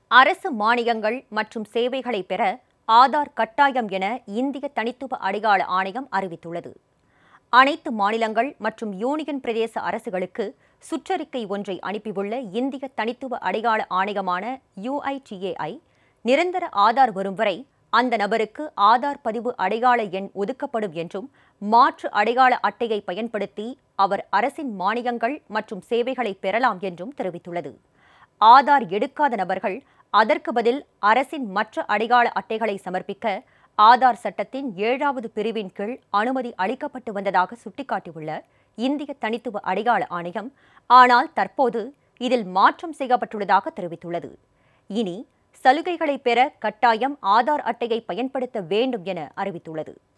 அரசு மானியங்கள் மற்றும் சேவைகளை பெற ஆதார் கட்டாயம் என இந்திய தனித்துவ அடையாள ஆணையம் அறிவித்துள்ளது அனைத்து மாநிலங்கள் மற்றும் யூனியன் பிரதேச அரசுகளுக்கு சுற்றறிக்கை ஒன்றை அனுப்பியுள்ள இந்திய தனித்துவ அடையாள ஆணையமான யுஐடிஏஐ நிரந்தர ஆதார் வரும் வரை அந்த நபருக்கு ஆதார் பதிவு அடையாள எண் ஒதுக்கப்படும் என்றும் மாற்று அடையாள அட்டையை பயன்படுத்தி அவர் அரசின் மானியங்கள் மற்றும் சேவைகளை பெறலாம் என்றும் தெரிவித்துள்ளது ஆதார் எடுக்காத நபர்கள் அதற்கு பதில் அரசின் மற்ற அடையாள அட்டைகளை சமர்ப்பிக்க ஆதார் சட்டத்தின் ஏழாவது பிரிவின் கீழ் அனுமதி அளிக்கப்பட்டு வந்ததாக சுட்டிக்காட்டியுள்ள இந்திய தனித்துவ அடையாள ஆணையம் ஆனால் தற்போது இதில் மாற்றம் செய்யப்பட்டுள்ளதாக தெரிவித்துள்ளது இனி சலுகைகளை பெற கட்டாயம் ஆதார் அட்டையை பயன்படுத்த வேண்டும் என அறிவித்துள்ளது